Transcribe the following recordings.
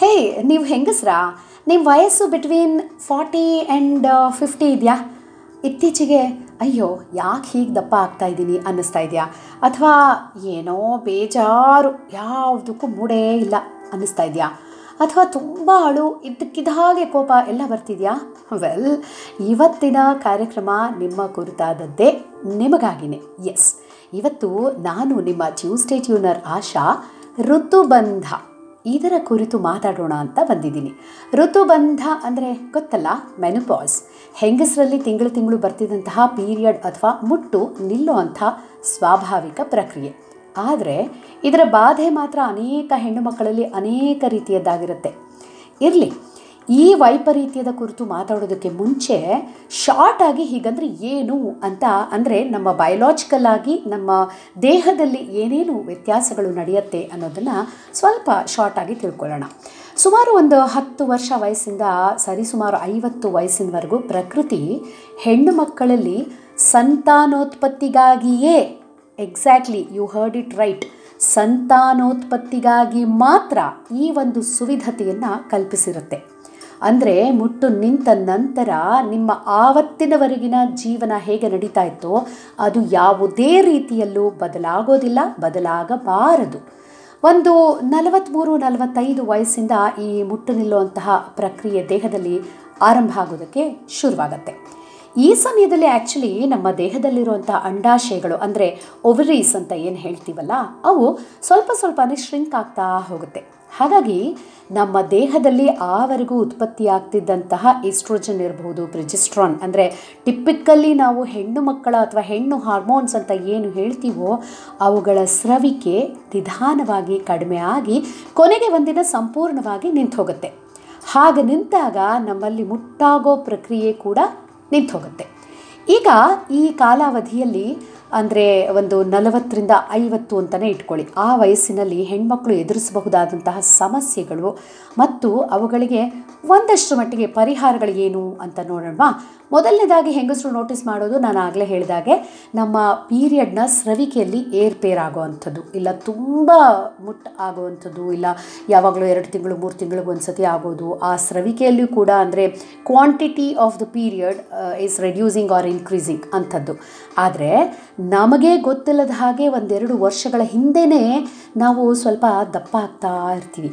ಏಯ್ ನೀವು ಹೆಂಗಸ್ರಾ ನಿಮ್ಮ ವಯಸ್ಸು ಬಿಟ್ವೀನ್ ಫಾರ್ಟಿ ಆ್ಯಂಡ್ ಫಿಫ್ಟಿ ಇದೆಯಾ ಇತ್ತೀಚೆಗೆ ಅಯ್ಯೋ ಯಾಕೆ ಹೀಗೆ ದಪ್ಪ ಆಗ್ತಾ ಇದ್ದೀನಿ ಅನ್ನಿಸ್ತಾ ಇದೆಯಾ ಅಥವಾ ಏನೋ ಬೇಜಾರು ಯಾವುದಕ್ಕೂ ಮೂಡೇ ಇಲ್ಲ ಅನ್ನಿಸ್ತಾ ಇದೆಯಾ ಅಥವಾ ತುಂಬ ಅಳು ಇದ್ದಕ್ಕಿದ್ದ ಹಾಗೆ ಕೋಪ ಎಲ್ಲ ಬರ್ತಿದೆಯಾ ವೆಲ್ ಇವತ್ತಿನ ಕಾರ್ಯಕ್ರಮ ನಿಮ್ಮ ಕುರಿತಾದದ್ದೇ ನಿಮಗಾಗಿನೇ ಎಸ್ ಇವತ್ತು ನಾನು ನಿಮ್ಮ ಟ್ಯೂಸ್ಡೇ ಟ್ಯೂನರ್ ಆಶಾ ಋತುಬಂಧ ಇದರ ಕುರಿತು ಮಾತಾಡೋಣ ಅಂತ ಬಂದಿದ್ದೀನಿ ಋತುಬಂಧ ಅಂದರೆ ಗೊತ್ತಲ್ಲ ಮೆನುಪಾಸ್ ಹೆಂಗಸರಲ್ಲಿ ತಿಂಗಳು ತಿಂಗಳು ಬರ್ತಿದ್ದಂತಹ ಪೀರಿಯಡ್ ಅಥವಾ ಮುಟ್ಟು ನಿಲ್ಲುವಂಥ ಸ್ವಾಭಾವಿಕ ಪ್ರಕ್ರಿಯೆ ಆದರೆ ಇದರ ಬಾಧೆ ಮಾತ್ರ ಅನೇಕ ಹೆಣ್ಣು ಮಕ್ಕಳಲ್ಲಿ ಅನೇಕ ರೀತಿಯದ್ದಾಗಿರುತ್ತೆ ಇರಲಿ ಈ ವೈಪರೀತ್ಯದ ಕುರಿತು ಮಾತಾಡೋದಕ್ಕೆ ಮುಂಚೆ ಶಾರ್ಟ್ ಆಗಿ ಹೀಗಂದ್ರೆ ಏನು ಅಂತ ಅಂದರೆ ನಮ್ಮ ಬಯೋಲಾಜಿಕಲ್ ಆಗಿ ನಮ್ಮ ದೇಹದಲ್ಲಿ ಏನೇನು ವ್ಯತ್ಯಾಸಗಳು ನಡೆಯುತ್ತೆ ಅನ್ನೋದನ್ನು ಸ್ವಲ್ಪ ಶಾರ್ಟ್ ಆಗಿ ತಿಳ್ಕೊಳ್ಳೋಣ ಸುಮಾರು ಒಂದು ಹತ್ತು ವರ್ಷ ವಯಸ್ಸಿಂದ ಸರಿಸುಮಾರು ಐವತ್ತು ವಯಸ್ಸಿನವರೆಗೂ ಪ್ರಕೃತಿ ಹೆಣ್ಣು ಮಕ್ಕಳಲ್ಲಿ ಸಂತಾನೋತ್ಪತ್ತಿಗಾಗಿಯೇ exactly you heard it right ಸಂತಾನೋತ್ಪತ್ತಿಗಾಗಿ ಮಾತ್ರ ಈ ಒಂದು ಸುವಿಧತೆಯನ್ನು ಕಲ್ಪಿಸಿರುತ್ತೆ ಅಂದರೆ ಮುಟ್ಟು ನಿಂತ ನಂತರ ನಿಮ್ಮ ಆವತ್ತಿನವರೆಗಿನ ಜೀವನ ಹೇಗೆ ನಡೀತಾ ಇತ್ತೋ ಅದು ಯಾವುದೇ ರೀತಿಯಲ್ಲೂ ಬದಲಾಗೋದಿಲ್ಲ ಬದಲಾಗಬಾರದು ಒಂದು ನಲವತ್ತ್ಮೂರು ನಲವತ್ತೈದು ವಯಸ್ಸಿಂದ ಈ ಮುಟ್ಟು ನಿಲ್ಲುವಂತಹ ಪ್ರಕ್ರಿಯೆ ದೇಹದಲ್ಲಿ ಆರಂಭ ಆಗೋದಕ್ಕೆ ಶುರುವಾಗತ್ತೆ ಈ ಸಮಯದಲ್ಲಿ ಆ್ಯಕ್ಚುಲಿ ನಮ್ಮ ದೇಹದಲ್ಲಿರುವಂಥ ಅಂಡಾಶಯಗಳು ಅಂದರೆ ಒವರೀಸ್ ಅಂತ ಏನು ಹೇಳ್ತೀವಲ್ಲ ಅವು ಸ್ವಲ್ಪ ಸ್ವಲ್ಪನೇ ಶ್ರಿಂಕ್ ಆಗ್ತಾ ಹೋಗುತ್ತೆ ಹಾಗಾಗಿ ನಮ್ಮ ದೇಹದಲ್ಲಿ ಆವರೆಗೂ ಉತ್ಪತ್ತಿಯಾಗ್ತಿದ್ದಂತಹ ಈಸ್ಟ್ರೋಜನ್ ಇರಬಹುದು ಪ್ರಿಜಿಸ್ಟ್ರಾನ್ ಅಂದರೆ ಟಿಪಿಕಲ್ಲಿ ನಾವು ಹೆಣ್ಣು ಮಕ್ಕಳ ಅಥವಾ ಹೆಣ್ಣು ಹಾರ್ಮೋನ್ಸ್ ಅಂತ ಏನು ಹೇಳ್ತೀವೋ ಅವುಗಳ ಸ್ರವಿಕೆ ನಿಧಾನವಾಗಿ ಕಡಿಮೆ ಆಗಿ ಕೊನೆಗೆ ಒಂದಿನ ಸಂಪೂರ್ಣವಾಗಿ ನಿಂತು ಹೋಗುತ್ತೆ ಹಾಗೆ ನಿಂತಾಗ ನಮ್ಮಲ್ಲಿ ಮುಟ್ಟಾಗೋ ಪ್ರಕ್ರಿಯೆ ಕೂಡ ನಿಂತು ಹೋಗುತ್ತೆ ಈಗ ಈ ಕಾಲಾವಧಿಯಲ್ಲಿ ಅಂದರೆ ಒಂದು ನಲವತ್ತರಿಂದ ಐವತ್ತು ಅಂತಲೇ ಇಟ್ಕೊಳ್ಳಿ ಆ ವಯಸ್ಸಿನಲ್ಲಿ ಹೆಣ್ಮಕ್ಳು ಎದುರಿಸಬಹುದಾದಂತಹ ಸಮಸ್ಯೆಗಳು ಮತ್ತು ಅವುಗಳಿಗೆ ಒಂದಷ್ಟು ಮಟ್ಟಿಗೆ ಪರಿಹಾರಗಳು ಏನು ಅಂತ ನೋಡೋಣ ಮೊದಲನೇದಾಗಿ ಹೆಂಗಸರು ನೋಟಿಸ್ ಮಾಡೋದು ನಾನು ಆಗಲೇ ಹೇಳಿದಾಗೆ ನಮ್ಮ ಪೀರಿಯಡ್ನ ಸ್ರವಿಕೆಯಲ್ಲಿ ಏರ್ಪೇರ್ ಆಗೋವಂಥದ್ದು ಇಲ್ಲ ತುಂಬ ಮುಟ್ ಆಗುವಂಥದ್ದು ಇಲ್ಲ ಯಾವಾಗಲೂ ಎರಡು ತಿಂಗಳು ಮೂರು ತಿಂಗಳಿಗೆ ಒಂದು ಸತಿ ಆಗೋದು ಆ ಸ್ರವಿಕೆಯಲ್ಲಿಯೂ ಕೂಡ ಅಂದರೆ quantity of the period is reducing or increasing ಅಂಥದ್ದು ಆದರೆ ನಮಗೆ ಗೊತ್ತಿಲ್ಲದ ಹಾಗೆ ಒಂದೆರಡು ವರ್ಷಗಳ ಹಿಂದೆಯೇ ನಾವು ಸ್ವಲ್ಪ ದಪ್ಪ ಆಗ್ತಾ ಇರ್ತೀವಿ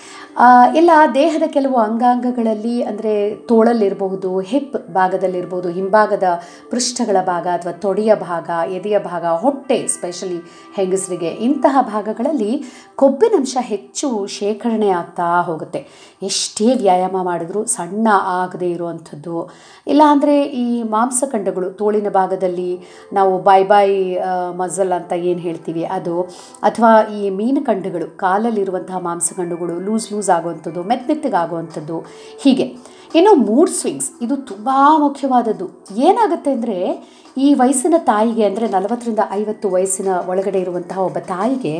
ಇಲ್ಲ ದೇಹದ ಕೆಲವು ಅಂಗಾಂಗಗಳಲ್ಲಿ ಅಂದರೆ ತೋಳಲ್ಲಿರಬಹುದು ಹಿಪ್ ಭಾಗದಲ್ಲಿರ್ಬೋದು ಹಿಂಭಾಗದ ಪೃಷ್ಠಗಳ ಭಾಗ ಅಥವಾ ತೊಡೆಯ ಭಾಗ ಎದೆಯ ಭಾಗ ಹೊಟ್ಟೆ ಸ್ಪೆಷಲಿ ಹೆಂಗಸರಿಗೆ ಇಂತಹ ಭಾಗಗಳಲ್ಲಿ ಕೊಬ್ಬಿನಂಶ ಹೆಚ್ಚು ಶೇಖರಣೆ ಆಗ್ತಾ ಹೋಗುತ್ತೆ ಎಷ್ಟೇ ವ್ಯಾಯಾಮ ಮಾಡಿದ್ರೂ ಸಣ್ಣ ಆಗದೇ ಇರುವಂಥದ್ದು ಇಲ್ಲ ಅಂದರೆ ಈ ಮಾಂಸಖಂಡಗಳು ತೋಳಿನ ಭಾಗದಲ್ಲಿ ನಾವು ಬಾಯ್ ಬಾಯ್ ಮಜಲ್ ಅಂತ ಏನು ಹೇಳ್ತೀವಿ ಅದು ಅಥವಾ ಈ ಮೀನುಖಂಡಗಳು ಕಾಲಲ್ಲಿರುವಂತಹ ಮಾಂಸಖಂಡಗಳು ಲೂಸ್ ಲೂಸ್ ಆಗುವಂಥದ್ದು ಮೆತ್ಮೆತ್ತಗಾಗುವಂಥದ್ದು ಹೀಗೆ ಇನ್ನು ಮೂಡ್ ಸ್ವಿಂಗ್ಸ್ ಇದು ತುಂಬ ಮುಖ್ಯವಾದದ್ದು ಏನಾಗುತ್ತೆ ಅಂದರೆ ಈ ವಯಸ್ಸಿನ ತಾಯಿಗೆ ಅಂದರೆ ನಲವತ್ತರಿಂದ ಐವತ್ತು ವಯಸ್ಸಿನ ಒಳಗಡೆ ಇರುವಂತಹ ಒಬ್ಬ ತಾಯಿಗೆ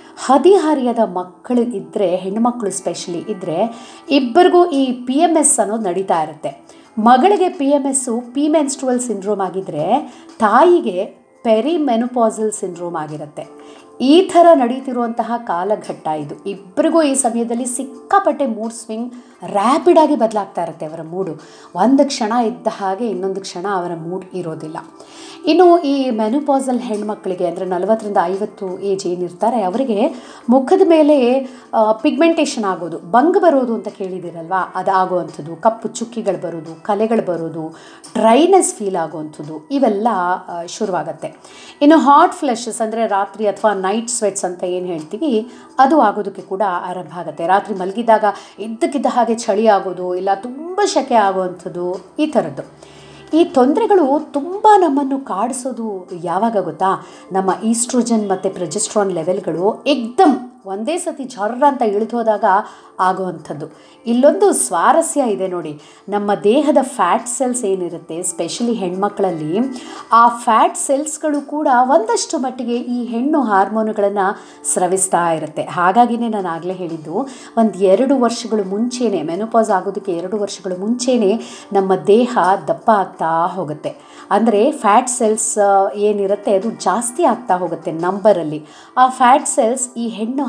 ಹದಿಹರಿಯದ ಮಕ್ಕಳು ಇದ್ದರೆ ಹೆಣ್ಣುಮಕ್ಕಳು ಸ್ಪೆಷಲಿ ಇದ್ದರೆ ಇಬ್ಬರಿಗೂ ಈ ಪಿ ಎಮ್ ಎಸ್ ಅನ್ನೋದು ನಡೀತಾ ಇರುತ್ತೆ ಮಗಳಿಗೆ P M S P menstrual syndrome ಆಗಿದ್ದರೆ ತಾಯಿಗೆ ಪೆರಿಮೆನುಪಾಸಲ್ ಸಿಂಡ್ರೋಮ್ ಆಗಿರುತ್ತೆ ಈ ಥರ ನಡೀತಿರುವಂತಹ ಕಾಲಘಟ್ಟ ಇದು ಇಬ್ಬರಿಗೂ ಈ ಸಮಯದಲ್ಲಿ ಸಿಕ್ಕಾಪಟ್ಟೆ ಮೂಡ್ ಸ್ವಿಂಗ್ ರ್ಯಾಪಿಡಾಗಿ ಬದಲಾಗ್ತಾ ಇರುತ್ತೆ ಅವರ ಮೂಡು ಒಂದು ಕ್ಷಣ ಇದ್ದ ಹಾಗೆ ಇನ್ನೊಂದು ಕ್ಷಣ ಅವರ ಮೂಡ್ ಇರೋದಿಲ್ಲ ಇನ್ನು ಈ ಮೆನುಪಾಸಲ್ ಹೆಣ್ಮಕ್ಳಿಗೆ ಅಂದರೆ ನಲವತ್ತರಿಂದ ಐವತ್ತು ಏಜ್ ಏನಿರ್ತಾರೆ ಅವರಿಗೆ ಮುಖದ ಮೇಲೆ ಪಿಗ್ಮೆಂಟೇಷನ್ ಆಗೋದು ಬಂಗ್ ಬರೋದು ಅಂತ ಕೇಳಿದಿರಲ್ವಾ ಅದು ಆಗುವಂಥದ್ದು ಕಪ್ಪು ಚುಕ್ಕಿಗಳು ಬರೋದು ಕಲೆಗಳು ಬರೋದು ಡ್ರೈನೆಸ್ ಫೀಲ್ ಆಗುವಂಥದ್ದು ಇವೆಲ್ಲ ಶುರುವಾಗತ್ತೆ ಇನ್ನು ಹಾಟ್ ಫ್ಲೆಶಸ್ ಅಂದರೆ ರಾತ್ರಿ ಅಥವಾ ನೈಟ್ ಸ್ವೆಟ್ಸ್ ಅಂತ ಏನು ಹೇಳ್ತೀವಿ ಅದು ಆಗೋದಕ್ಕೆ ಕೂಡ ಆರಂಭ ಆಗುತ್ತೆ ರಾತ್ರಿ ಮಲಗಿದಾಗ ಇದ್ದಕ್ಕಿದ್ದ ಹಾಗೆ ಚಳಿ ಆಗೋದು ಇಲ್ಲ ತುಂಬ ಶೆಕೆ ಆಗುವಂಥದ್ದು ಈ ಥರದ್ದು ಈ ತೊಂದರೆಗಳು ತುಂಬ ನಮ್ಮನ್ನು ಕಾಡಿಸೋದು ಯಾವಾಗ ಗೊತ್ತಾ ನಮ್ಮ ಈಸ್ಟ್ರೋಜನ್ ಮತ್ತು ಪ್ರೊಜೆಸ್ಟ್ರಾನ್ ಲೆವೆಲ್ಗಳು ಎಕ್ದಮ್ ಒಂದೇ ಸತಿ ಜರ್ರ ಅಂತ ಇಳಿದು ಹೋದಾಗ ಆಗುವಂಥದ್ದು ಇಲ್ಲೊಂದು ಸ್ವಾರಸ್ಯ ಇದೆ ನೋಡಿ ನಮ್ಮ ದೇಹದ ಫ್ಯಾಟ್ ಸೆಲ್ಸ್ ಏನಿರುತ್ತೆ ಸ್ಪೆಷಲಿ ಹೆಣ್ಮಕ್ಳಲ್ಲಿ ಆ ಫ್ಯಾಟ್ ಸೆಲ್ಸ್ಗಳು ಕೂಡ ಒಂದಷ್ಟು ಮಟ್ಟಿಗೆ ಈ ಹೆಣ್ಣು ಹಾರ್ಮೋನುಗಳನ್ನು ಸ್ರವಿಸ್ತಾ ಇರುತ್ತೆ ಹಾಗಾಗಿನೇ ನಾನು ಆಗಲೇ ಹೇಳಿದ್ದು ಒಂದು ಎರಡು ವರ್ಷಗಳು ಮುಂಚೆನೇ ಮೆನೋಪಾಸ್ ಆಗೋದಕ್ಕೆ ಎರಡು ವರ್ಷಗಳು ಮುಂಚೆನೇ ನಮ್ಮ ದೇಹ ದಪ್ಪ ಆಗ್ತಾ ಹೋಗುತ್ತೆ ಅಂದರೆ ಫ್ಯಾಟ್ ಸೆಲ್ಸ್ ಏನಿರುತ್ತೆ ಅದು ಜಾಸ್ತಿ ಆಗ್ತಾ ಹೋಗುತ್ತೆ ನಂಬರಲ್ಲಿ ಆ ಫ್ಯಾಟ್ ಸೆಲ್ಸ್ ಈ ಹೆಣ್ಣು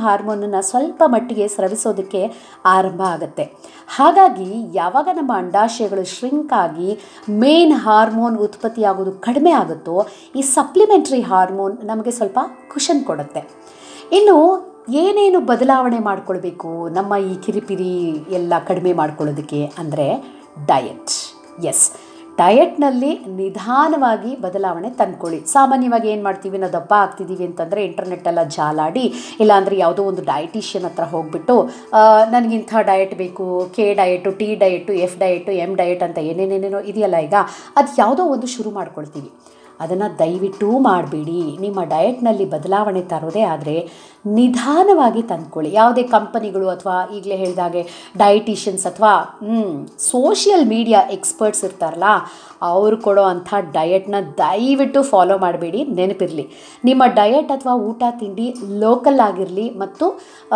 ಹಾರ್ಮೋನನ್ನು ಸ್ವಲ್ಪ ಮಟ್ಟಿಗೆ ಸ್ರವಿಸೋದಕ್ಕೆ ಆರಂಭ ಆಗುತ್ತೆ ಹಾಗಾಗಿ ಯಾವಾಗ ನಮ್ಮ ಅಂಡಾಶಯಗಳು ಶ್ರಿಂಕ್ ಆಗಿ ಮೇನ್ ಹಾರ್ಮೋನ್ ಉತ್ಪತ್ತಿಯಾಗೋದು ಕಡಿಮೆ ಆಗುತ್ತೋ ಈ ಸಪ್ಲಿಮೆಂಟ್ರಿ ಹಾರ್ಮೋನ್ ನಮಗೆ ಸ್ವಲ್ಪ ಕುಷನ್ ಕೊಡುತ್ತೆ ಇನ್ನು ಏನೇನು ಬದಲಾವಣೆ ಮಾಡ್ಕೊಳ್ಬೇಕು ನಮ್ಮ ಈ ಕಿರಿಪಿರಿ ಎಲ್ಲ ಕಡಿಮೆ ಮಾಡ್ಕೊಳ್ಳೋದಕ್ಕೆ ಅಂದರೆ ಡಯಟ್ ಎಸ್ ಡಯಟ್ನಲ್ಲಿ ನಿಧಾನವಾಗಿ ಬದಲಾವಣೆ ತಂದ್ಕೊಳ್ಳಿ ಸಾಮಾನ್ಯವಾಗಿ ಏನು ಮಾಡ್ತೀವಿ ನಾವು ದಪ್ಪ ಆಗ್ತಿದ್ದೀವಿ ಅಂತಂದರೆ ಇಂಟರ್ನೆಟ್ಟೆಲ್ಲ ಜಾಲಾಡಿ ಇಲ್ಲಾಂದರೆ ಯಾವುದೋ ಒಂದು ಡಯಟಿಷಿಯನ್ ಹತ್ರ ಹೋಗ್ಬಿಟ್ಟು ನನಗಿಂಥ ಡಯಟ್ ಬೇಕು K diet T diet F diet M diet ಅಂತ ಏನೇನೇನೇನೋ ಇದೆಯಲ್ಲ ಈಗ ಅದು ಯಾವುದೋ ಒಂದು ಶುರು ಮಾಡ್ಕೊಳ್ತೀವಿ ಅದನ್ನು ದಯವಿಟ್ಟು ಮಾಡಬೇಡಿ ನಿಮ್ಮ ಡಯಟ್ನಲ್ಲಿ ಬದಲಾವಣೆ ತರೋದೇ ಆದರೆ ನಿಧಾನವಾಗಿ ತಂದ್ಕೊಳ್ಳಿ ಯಾವುದೇ ಕಂಪನಿಗಳು ಅಥವಾ ಈಗಲೇ ಹೇಳಿದಾಗೆ ಡಯಟಿಷಿಯನ್ಸ್ ಅಥವಾ ಸೋಷಿಯಲ್ ಮೀಡಿಯಾ ಎಕ್ಸ್ಪರ್ಟ್ಸ್ ಇರ್ತಾರಲ್ಲ ಅವರು ಕೊಡೋ ಅಂಥ ಡಯಟ್ನ ದಯವಿಟ್ಟು ಫಾಲೋ ಮಾಡಬೇಡಿ ನೆನಪಿರಲಿ ನಿಮ್ಮ ಡಯಟ್ ಅಥವಾ ಊಟ ತಿಂಡಿ ಲೋಕಲ್ ಆಗಿರಲಿ ಮತ್ತು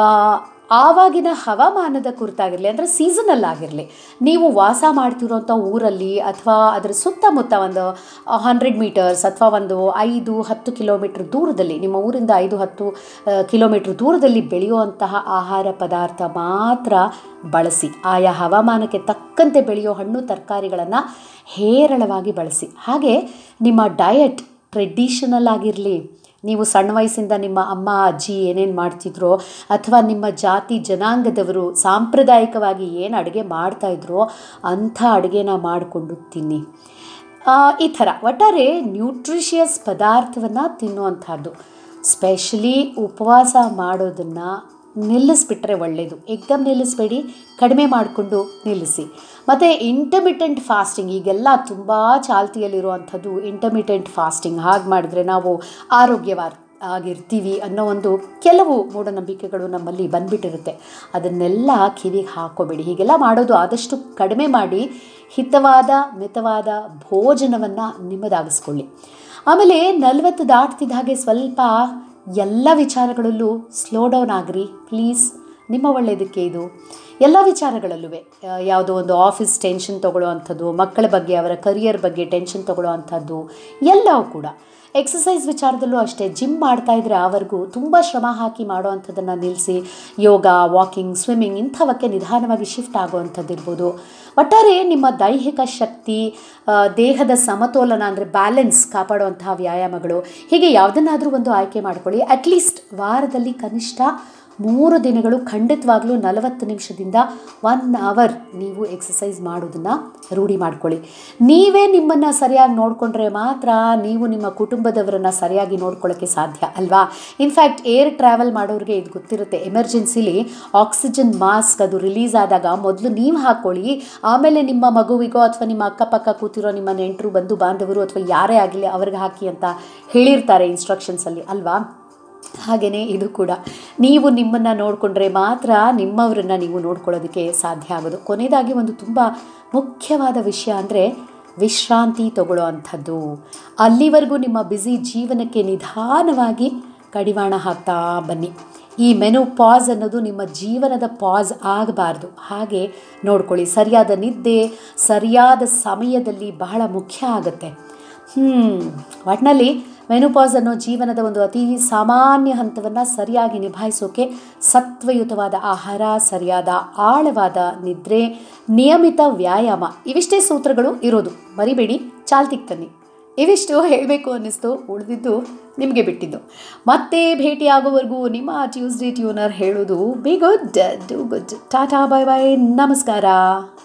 ಆವಾಗಿನ ಹವಾಮಾನದ ಕುರಿತಾಗಿರಲಿ ಅಂದರೆ ಸೀಸನಲ್ ಆಗಿರಲಿ ನೀವು ವಾಸ ಮಾಡ್ತಿರೋಂಥ ಊರಲ್ಲಿ ಅಥವಾ ಅದರ ಸುತ್ತಮುತ್ತ ಒಂದು ಹಂಡ್ರೆಡ್ ಮೀಟರ್ಸ್ ಅಥವಾ ಒಂದು ಐದು ಹತ್ತು ಕಿಲೋಮೀಟ್ರ್ ದೂರದಲ್ಲಿ ನಿಮ್ಮ ಊರಿಂದ ಐದು ಹತ್ತು ಕಿಲೋಮೀಟ್ರ್ ದೂರದಲ್ಲಿ ಬೆಳೆಯುವಂತಹ ಆಹಾರ ಪದಾರ್ಥ ಮಾತ್ರ ಬಳಸಿ ಆಯಾ ಹವಾಮಾನಕ್ಕೆ ತಕ್ಕಂತೆ ಬೆಳೆಯೋ ಹಣ್ಣು ತರಕಾರಿಗಳನ್ನು ಹೇರಳವಾಗಿ ಬಳಸಿ ಹಾಗೆ ನಿಮ್ಮ ಡಯಟ್ ಟ್ರೆಡಿಷನಲ್ ಆಗಿರಲಿ ನೀವು ಸಣ್ಣ ವಯಸ್ಸಿಂದ ನಿಮ್ಮ ಅಮ್ಮ ಅಜ್ಜಿ ಏನೇನು ಮಾಡ್ತಿದ್ರೋ ಅಥವಾ ನಿಮ್ಮ ಜಾತಿ ಜನಾಂಗದವರು ಸಾಂಪ್ರದಾಯಿಕವಾಗಿ ಏನು ಅಡುಗೆ ಮಾಡ್ತಾಯಿದ್ರೋ ಅಂಥ ಅಡುಗೆನ ಮಾಡಿಕೊಂಡು ತಿನ್ನಿ ಈ ಥರ ಒಟ್ಟಾರೆ ನ್ಯೂಟ್ರಿಷಿಯಸ್ ಪದಾರ್ಥವನ್ನು ತಿನ್ನುವಂಥದ್ದು ಸ್ಪೆಷಲಿ ಉಪವಾಸ ಮಾಡೋದನ್ನು ನಿಲ್ಲಿಸ್ಬಿಟ್ರೆ ಒಳ್ಳೆಯದು ಎಕ್ದಮ್ ನಿಲ್ಲಿಸಬೇಡಿ ಕಡಿಮೆ ಮಾಡಿಕೊಂಡು ನಿಲ್ಲಿಸಿ ಮತ್ತು ಇಂಟರ್ಮಿಟೆಂಟ್ ಫಾಸ್ಟಿಂಗ್ ಈಗೆಲ್ಲ ತುಂಬ ಚಾಲ್ತಿಯಲ್ಲಿರುವಂಥದ್ದು ಇಂಟರ್ಮಿಟೆಂಟ್ ಫಾಸ್ಟಿಂಗ್ ಹಾಗೆ ಮಾಡಿದ್ರೆ ನಾವು ಆರೋಗ್ಯವಾದ ಆಗಿರ್ತೀವಿ ಅನ್ನೋ ಒಂದು ಕೆಲವು ಮೂಢನಂಬಿಕೆಗಳು ನಮ್ಮಲ್ಲಿ ಬಂದ್ಬಿಟ್ಟಿರುತ್ತೆ ಅದನ್ನೆಲ್ಲ ಕಿವಿಗೆ ಹಾಕೋಬೇಡಿ ಹೀಗೆಲ್ಲ ಮಾಡೋದು ಆದಷ್ಟು ಕಡಿಮೆ ಮಾಡಿ ಹಿತವಾದ ಮಿತವಾದ ಭೋಜನವನ್ನು ನಿಮ್ಮದಾಗಿಸ್ಕೊಳ್ಳಿ ಆಮೇಲೆ ನಲವತ್ತು ದಾಟ್ತಿದ್ದ ಹಾಗೆ ಸ್ವಲ್ಪ ಎಲ್ಲ ವಿಚಾರಗಳಲ್ಲೂ ಸ್ಲೋ ಡೌನ್ ಆಗ್ರಿ ಪ್ಲೀಸ್ ನಿಮ್ಮ ಒಳ್ಳೆಯದಕ್ಕೆ ಇದು ಎಲ್ಲ ವಿಚಾರಗಳಲ್ಲೂ ಯಾವುದೋ ಒಂದು ಆಫೀಸ್ ಟೆನ್ಷನ್ ತೊಗೊಳ್ಳೋ ಅಂಥದ್ದು ಮಕ್ಕಳ ಬಗ್ಗೆ ಅವರ ಕರಿಯರ್ ಬಗ್ಗೆ ಟೆನ್ಷನ್ ತೊಗೊಳ್ಳೋ ಅಂಥದ್ದು ಎಲ್ಲವೂ ಕೂಡ ಎಕ್ಸಸೈಸ್ ವಿಚಾರದಲ್ಲೂ ಅಷ್ಟೇ ಜಿಮ್ ಮಾಡ್ತಾಯಿದ್ರೆ ಆವರೆಗೂ ತುಂಬ ಶ್ರಮ ಹಾಕಿ ಮಾಡೋ ಅಂಥದ್ದನ್ನು ನಿಲ್ಲಿಸಿ ಯೋಗ ವಾಕಿಂಗ್ ಸ್ವಿಮ್ಮಿಂಗ್ ಇಂಥವಕ್ಕೆ ನಿಧಾನವಾಗಿ ಶಿಫ್ಟ್ ಆಗುವಂಥದ್ದು ಇರ್ಬೋದು ಒಟ್ಟಾರೆ ನಿಮ್ಮ ದೈಹಿಕ ಶಕ್ತಿ ದೇಹದ ಸಮತೋಲನ ಅಂದರೆ ಬ್ಯಾಲೆನ್ಸ್ ಕಾಪಾಡುವಂತಹ ವ್ಯಾಯಾಮಗಳು ಹೀಗೆ ಯಾವುದನ್ನಾದರೂ ಒಂದು ಆಯ್ಕೆ ಮಾಡ್ಕೊಳ್ಳಿ ಅಟ್ಲೀಸ್ಟ್ ವಾರದಲ್ಲಿ ಕನಿಷ್ಠ ಮೂರು ದಿನಗಳು ಖಂಡಿತವಾಗ್ಲೂ ನಲವತ್ತು ನಿಮಿಷದಿಂದ ಒನ್ ಅವರ್ ನೀವು ಎಕ್ಸಸೈಸ್ ಮಾಡೋದನ್ನು ರೂಢಿ ಮಾಡ್ಕೊಳ್ಳಿ ನೀವೇ ನಿಮ್ಮನ್ನು ಸರಿಯಾಗಿ ನೋಡಿಕೊಂಡ್ರೆ ಮಾತ್ರ ನೀವು ನಿಮ್ಮ ಕುಟುಂಬದವರನ್ನು ಸರಿಯಾಗಿ ನೋಡ್ಕೊಳ್ಳೋಕ್ಕೆ ಸಾಧ್ಯ ಅಲ್ವಾ ಇನ್ಫ್ಯಾಕ್ಟ್ ಏರ್ ಟ್ರಾವೆಲ್ ಮಾಡೋರಿಗೆ ಇದು ಗೊತ್ತಿರುತ್ತೆ ಎಮರ್ಜೆನ್ಸಿಲಿ ಆಕ್ಸಿಜನ್ ಮಾಸ್ಕ್ ಅದು ರಿಲೀಸ್ ಆದಾಗ ಮೊದಲು ನೀವು ಹಾಕ್ಕೊಳ್ಳಿ ಆಮೇಲೆ ನಿಮ್ಮ ಮಗುವಿಗೋ ಅಥವಾ ನಿಮ್ಮ ಅಕ್ಕಪಕ್ಕ ಕೂತಿರೋ ನಿಮ್ಮ ನೆಂಟರು ಬಂಧು ಬಾಂಧವರು ಅಥವಾ ಯಾರೇ ಆಗಲಿ ಅವ್ರಿಗೆ ಹಾಕಿ ಅಂತ ಹೇಳಿರ್ತಾರೆ ಇನ್ಸ್ಟ್ರಕ್ಷನ್ಸಲ್ಲಿ ಅಲ್ವಾ ಹಾಗೆಯೇ ಇದು ಕೂಡ ನೀವು ನಿಮ್ಮನ್ನು ನೋಡಿಕೊಂಡ್ರೆ ಮಾತ್ರ ನಿಮ್ಮವರನ್ನು ನೀವು ನೋಡ್ಕೊಳ್ಳೋದಕ್ಕೆ ಸಾಧ್ಯ ಆಗೋದು ಕೊನೆಯದಾಗಿ ಒಂದು ತುಂಬ ಮುಖ್ಯವಾದ ವಿಷಯ ಅಂದರೆ ವಿಶ್ರಾಂತಿ ತಗೊಳ್ಳೋ ಅಂಥದ್ದು ಅಲ್ಲಿವರೆಗೂ ನಿಮ್ಮ ಬ್ಯುಸಿ ಜೀವನಕ್ಕೆ ನಿಧಾನವಾಗಿ ಕಡಿವಾಣ ಹಾಕ್ತಾ ಬನ್ನಿ ಈ ಮೆನು ಪಾಸ್ ಅನ್ನೋದು ನಿಮ್ಮ ಜೀವನದ ಪಾಸ್ ಆಗಬಾರ್ದು ಹಾಗೆ ನೋಡ್ಕೊಳ್ಳಿ ಸರಿಯಾದ ನಿದ್ದೆ ಸರಿಯಾದ ಸಮಯದಲ್ಲಿ ಬಹಳ ಮುಖ್ಯ ಆಗುತ್ತೆ ಹ್ಞೂ ಒಟ್ಟಿನಲ್ಲಿ ಮೆನುಪಾಸ್ ಅನ್ನೋ ಜೀವನದ ಒಂದು ಅತಿ ಸಾಮಾನ್ಯ ಹಂತವನ್ನು ಸರಿಯಾಗಿ ನಿಭಾಯಿಸೋಕೆ ಸತ್ವಯುತವಾದ ಆಹಾರ ಸರಿಯಾದ ಆಳವಾದ ನಿದ್ರೆ ನಿಯಮಿತ ವ್ಯಾಯಾಮ ಇವಿಷ್ಟೇ ಸೂತ್ರಗಳು ಇರೋದು ಮರಿಬೇಡಿ ಚಾಲ್ತಿಗೆ ತನ್ನಿ ಇವಿಷ್ಟು ಹೇಳಬೇಕು ಅನ್ನಿಸ್ತು ಉಳಿದಿದ್ದು ನಿಮಗೆ ಬಿಟ್ಟಿದ್ದು ಮತ್ತೆ ಭೇಟಿಯಾಗೋವರೆಗೂ ನಿಮ್ಮ ಟ್ಯೂಸ್ಡೇ ಟ್ಯೂನರ್ ಹೇಳೋದು be good do good tata bye bye ನಮಸ್ಕಾರ